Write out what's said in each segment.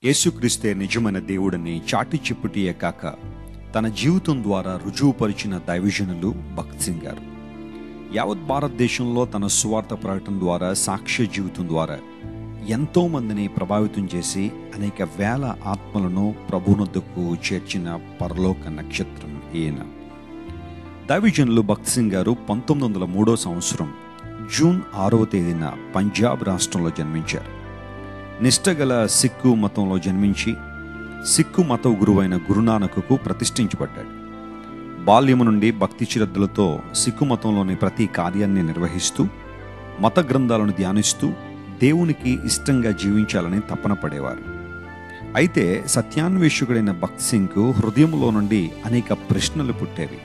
యేసుక్రీస్తే నిజమైన దేవుడని చాటి చెప్పుటియే కాక తన జీవితం ద్వారా రుజువుపరిచిన దైవజనులు భగత్ సింగ్ గారు యావత్ భారతదేశంలో తన సువార్త ప్రకటన ద్వారా సాక్ష్య జీవితం ద్వారా ఎంతో మందిని ప్రభావితం చేసి అనేక వేల ఆత్మలను ప్రభునొద్దకు చేర్చిన పరలోక నక్షత్రం ఈయన దైవజనులు భగత్ సింగ్ గారు పంతొమ్మిది వందల మూడో సంవత్సరం జూన్ ఆరవ తేదీన పంజాబ్ రాష్ట్రంలో జన్మించారు నిష్టగల సిక్కు మతంలో జన్మించి సిక్కు మత గురువైన గురునానకుకు ప్రతిష్ఠించబడ్డాడు బాల్యము నుండి భక్తి శ్రద్ధలతో సిక్కు మతంలోని ప్రతి కార్యాన్ని నిర్వహిస్తూ మత గ్రంథాలను ధ్యానిస్తూ దేవునికి ఇష్టంగా జీవించాలని తపన పడేవారు అయితే సత్యాన్వేషకుడైన భక్త్ సింగ్కు హృదయంలో నుండి అనేక ప్రశ్నలు పుట్టేవి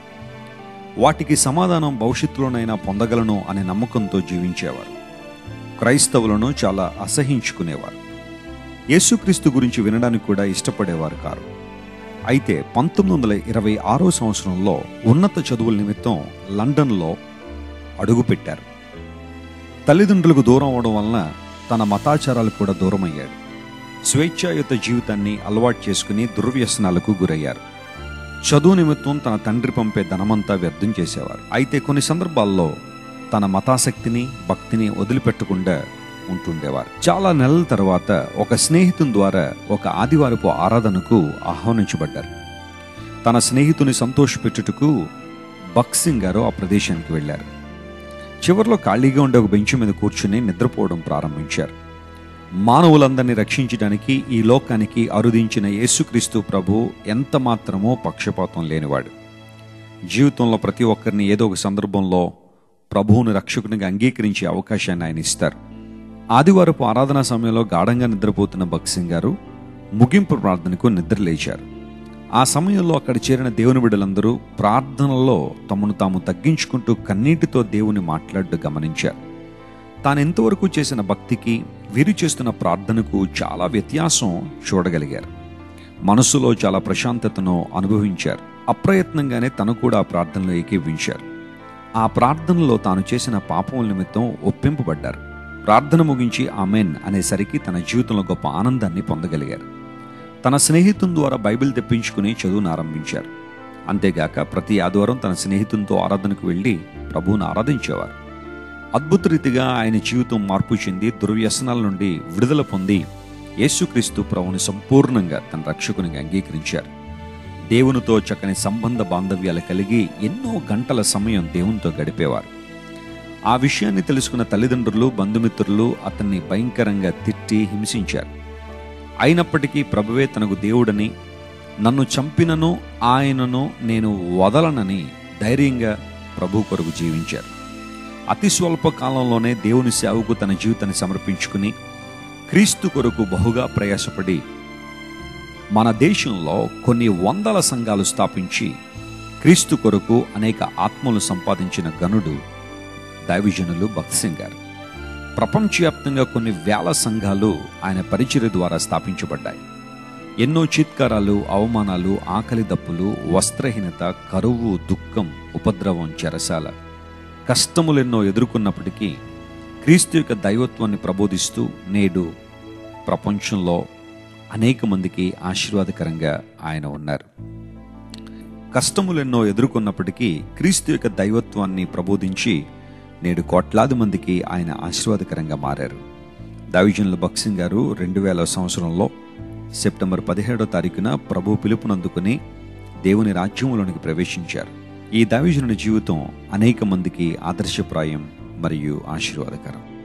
వాటికి సమాధానం భవిష్యత్తులోనైనా పొందగలను అనే నమ్మకంతో జీవించేవారు క్రైస్తవులను చాలా అసహించుకునేవారు యేసుక్రీస్తు గురించి వినడానికి కూడా ఇష్టపడేవారు కారు అయితే పంతొమ్మిది వందల ఇరవై ఆరో సంవత్సరంలో ఉన్నత చదువుల నిమిత్తం లండన్లో అడుగుపెట్టారు తల్లిదండ్రులకు దూరం అవడం వలన తన మతాచారాలు కూడా దూరమయ్యాడు స్వేచ్ఛాయుత జీవితాన్ని అలవాటు చేసుకుని దుర్వ్యసనాలకు గురయ్యారు చదువు నిమిత్తం తన తండ్రి పంపే ధనమంతా వ్యర్థం చేసేవారు అయితే కొన్ని సందర్భాల్లో తన మతాసక్తిని భక్తిని వదిలిపెట్టకుండా ఉంటుండేవారు చాలా నెలల తర్వాత ఒక స్నేహితుని ద్వారా ఒక ఆదివారపు ఆరాధనకు ఆహ్వానించబడ్డారు తన స్నేహితుని సంతోషపెట్టుటకు బక్సింగ్ గారు ఆ ప్రదేశానికి వెళ్ళారు చివరిలో ఖాళీగా ఉండే ఒక బెంచ్ మీద కూర్చుని నిద్రపోవడం ప్రారంభించారు మానవులందరినీ రక్షించడానికి ఈ లోకానికి అరుదించిన యేసుక్రీస్తు ప్రభు ఎంత మాత్రమో పక్షపాతం లేనివాడు జీవితంలో ప్రతి ఒక్కరిని ఏదో ఒక సందర్భంలో ప్రభువుని రక్షకునిగా అంగీకరించే అవకాశాన్ని ఆయన ఇస్తారు ఆదివారపు ఆరాధనా సమయంలో గాఢంగా నిద్రపోతున్న భక్సింగ్ గారు ముగింపు ప్రార్థనకు నిద్ర లేచారు ఆ సమయంలో అక్కడ చేరిన దేవుని బిడ్డలందరూ ప్రార్థనలో తమను తాము తగ్గించుకుంటూ కన్నీటితో దేవుని మాట్లాడు గమనించారు తాను ఎంతవరకు చేసిన భక్తికి వీరు చేస్తున్న ప్రార్థనకు చాలా వ్యత్యాసం చూడగలిగారు మనసులో చాలా ప్రశాంతతను అనుభవించారు అప్రయత్నంగానే తను కూడా ఆ ప్రార్థనలో ఏకీవించారు ఆ ప్రార్థనలో తాను చేసిన పాపముల నిమిత్తం ఒప్పింపబడ్డారు ప్రార్థన ముగించి ఆమెన్ అనేసరికి తన జీవితంలో గొప్ప ఆనందాన్ని పొందగలిగారు తన స్నేహితుని ద్వారా బైబిల్ తెప్పించుకుని చదువును ఆరంభించారు అంతేగాక ప్రతి ఆదివారం తన స్నేహితునితో ఆరాధనకు వెళ్ళి ప్రభువును ఆరాధించేవారు అద్భుత రీతిగా ఆయన జీవితం మార్పు చెంది దుర్వ్యసనాల నుండి విడుదల పొంది యేసుక్రీస్తు ప్రభుని సంపూర్ణంగా తన రక్షకునిగా అంగీకరించారు దేవునితో చక్కని సంబంధ బాంధవ్యాలు కలిగి ఎన్నో గంటల సమయం దేవునితో గడిపేవారు ఆ విషయాన్ని తెలుసుకున్న తల్లిదండ్రులు బంధుమిత్రులు అతన్ని భయంకరంగా తిట్టి హింసించారు అయినప్పటికీ ప్రభువే తనకు దేవుడని నన్ను చంపినను ఆయనను నేను వదలనని ధైర్యంగా ప్రభు కొరకు జీవించారు అతి స్వల్ప కాలంలోనే దేవుని సేవకు తన జీవితాన్ని సమర్పించుకుని క్రీస్తు కొరకు బహుగా ప్రయాసపడి మన దేశంలో కొన్ని వందల సంఘాలు స్థాపించి క్రీస్తు కొరకు అనేక ఆత్మలు సంపాదించిన గనుడు దైవజనులు భక్త్ సింగ్ గారు ప్రపంచవ్యాప్తంగా కొన్ని వేల సంఘాలు ఆయన పరిచయ ద్వారా స్థాపించబడ్డాయి ఎన్నో చిత్కారాలు అవమానాలు ఆకలి దప్పులు వస్త్రహీనత కరువు దుఃఖం ఉపద్రవం చెరసాల కష్టములెన్నో ఎదుర్కొన్నప్పటికీ క్రీస్తు యొక్క దైవత్వాన్ని ప్రబోధిస్తూ నేడు ప్రపంచంలో అనేక మందికి ఆశీర్వాదకరంగా ఆయన ఉన్నారు కష్టములెన్నో ఎదుర్కొన్నప్పటికీ క్రీస్తు యొక్క దైవత్వాన్ని ప్రబోధించి నేడు కోట్లాది మందికి ఆయన ఆశీర్వాదకరంగా మారారు దావిజనుల బక్సింగ్ గారు రెండు వేల సంవత్సరంలో సెప్టెంబర్ పదిహేడో తారీఖున ప్రభు పిలుపునందుకుని దేవుని రాజ్యంలోనికి ప్రవేశించారు ఈ దావిజనుని జీవితం అనేక మందికి ఆదర్శప్రాయం మరియు ఆశీర్వాదకరం